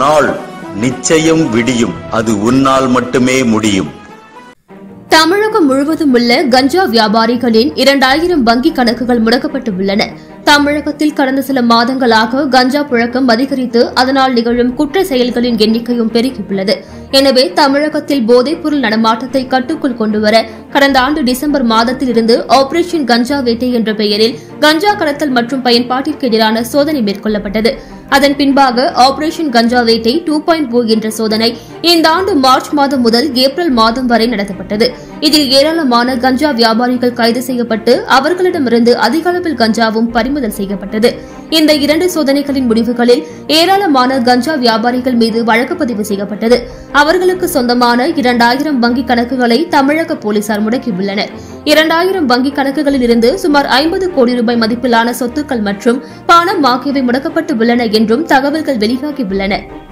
நாள் நிச்சயம் விடியும் அது உன்னால் மட்டுமே முடியும் தமிழகம் முழுவதும் உள்ள கஞ்சா வியாபாரிகளின் இரண்டாயிரம் வங்கி கணக்குகள் முடக்கப்பட்டு உள்ளன தமிழகத்தில் கடந்த சில மாதங்களாக கஞ்சா புழக்கம் அதிகரித்து அதனால் நிகழும் குற்ற செயல்களின் எண்ணிக்கையும் பெருகியுள்ளது எனவே தமிழகத்தில் போதைப்பொருள் நடமாட்டத்தை கட்டுக்குள் கொண்டுவர கடந்த ஆண்டு டிசம்பர் மாதத்தில் இருந்து ஆபரேஷன் கஞ்சா வேட்டை என்ற பெயரில் கஞ்சா கடத்தல் மற்றும் பயன்பாட்டிற்கு எதிரான சோதனை மேற்கொள்ளப்பட்டது அதன் பின்பாக ஆபரேஷன் கஞ்சா வேட்டை டூ பாயிண்ட் ஓ என்ற சோதனை இந்த ஆண்டு மார்ச் மாதம் முதல் ஏப்ரல் மாதம் வரை நடத்தப்பட்டது இதில் ஏராளமான கஞ்சா வியாபாரிகள் கைது செய்யப்பட்டு அவர்களிடமிருந்து அதிக அளவில் கஞ்சாவும் பறிமுதல் செய்யப்பட்டது இந்த இரண்டு சோதனைகளின் முடிவுகளில் ஏராளமான கஞ்சா வியாபாரிகள் மீது வழக்கு பதிவு செய்யப்பட்டது அவர்களுக்கு சொந்தமான இரண்டாயிரம் வங்கி கணக்குகளை தமிழக போலீசார் முடக்கியுள்ளனர் இரண்டாயிரம் வங்கி கணக்குகளில் இருந்து சுமார் ஐம்பது கோடி ரூபாய் மதிப்பிலான சொத்துக்கள் மற்றும் பணம் ஆகியவை முடக்கப்பட்டு உள்ளன என்றும் தகவல்கள் வெளியாகியுள்ளன